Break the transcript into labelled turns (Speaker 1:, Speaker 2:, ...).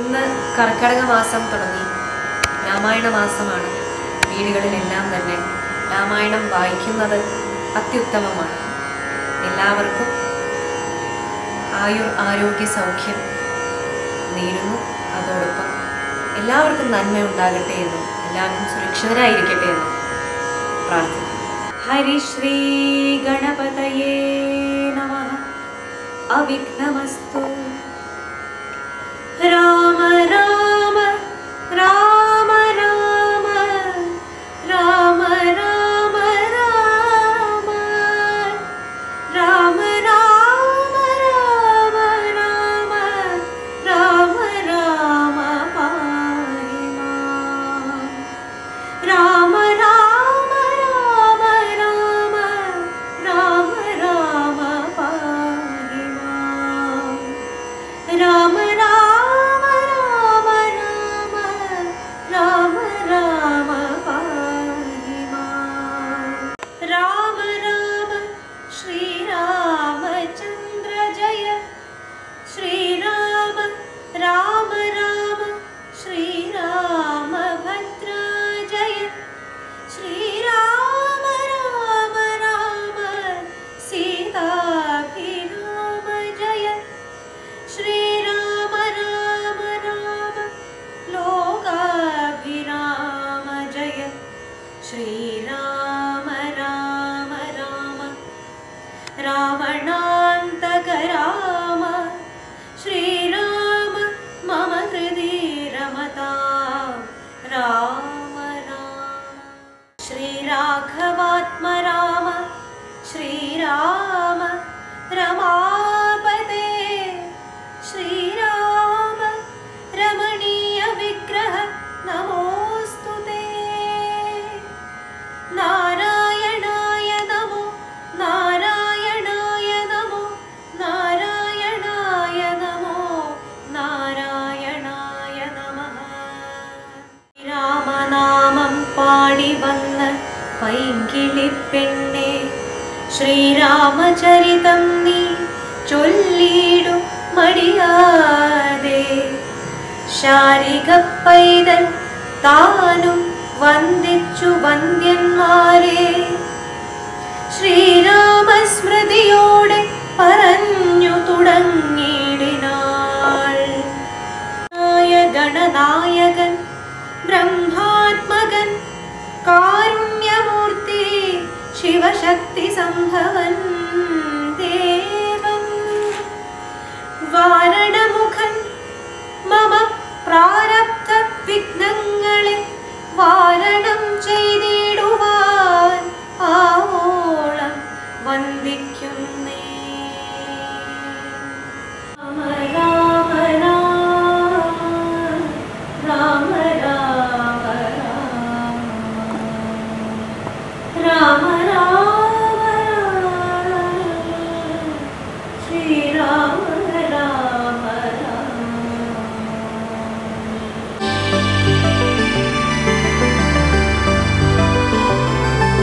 Speaker 1: ഇന്ന് കർക്കടക മാസം തുടങ്ങി രാമായണ മാസമാണ് വീടുകളിലെല്ലാം തന്നെ രാമായണം വായിക്കുന്നത് അത്യുത്തമമാണ് എല്ലാവർക്കും ആയുർ ആരോഗ്യ സൗഖ്യം നേരുന്നു അതോടൊപ്പം എല്ലാവർക്കും നന്മ ഉണ്ടാകട്ടെ എന്നും എല്ലാവർക്കും സുരക്ഷിതരായിരിക്കട്ടെ എന്നും പ്രാർത്ഥിക്കുന്നു ഹരിശ്രീ ഗണപതയേ നമ അവിഘ്നമസ്തു രാമ രാമ രാമ രാമ രാമ രാമ രാമ രാമ രാമ രാമ രാമ രാമ രാമ പാഹി മാം. രാമ രാമ രാമ രാമ രാമ രാമ പാഹി മാം. രാമ രാമ രാമ രാമ രാമ രാമ പാഹി മാം. രാമ രാമ ശ്രീരാമചന്ദ്ര ജയ ശ്രീരാമ രാമ രാമ ശ്രീരാമഭദ്ര ജയ ശ്രീരാമ രാമ രാമ സീതാഭിരാമ ജയ ശ്രീരാമ രാമ രാമ ലോകാഭിരാമ ജയ ശ്രീരാമ രാമ രാമ രാവണാന്തക രാമ ശ്രീരാമ മമ ഹൃദി രമതാം രാമ രാമ ശ്രീരാഘവാത്മ രാമ ശ്രീരാമ രമാപതേ ശ്രീരാമ രമണീയ വിഗ്രഹ നമോസ്തു നാരായണായ നമോ നാരായണായ നമോ നാരായണായ നമോ നാരായണായ നമഃ രാമനാമം പാടി വന്ന പൈങ്കിളി പെണ്ണെ ശ്രീരാമചരിതം നീ ചൊല്ലിയിടും മടിയാതെ ശാരിക പൈതൽ താനും വന്ദിച്ചു വന്ദ്യന്മാരെ ശ്രീരാമസ്മൃതിയോടെ പറഞ്ഞു തുടങ്ങിയിടിനാൾ നായ ഗണനായകൻ ബ്രഹ്മാത്മകൻ കാരുണ്യമൂർത്തി ശിവശക്തി സംഭവൻ ദേവൻ വാരണമുഖ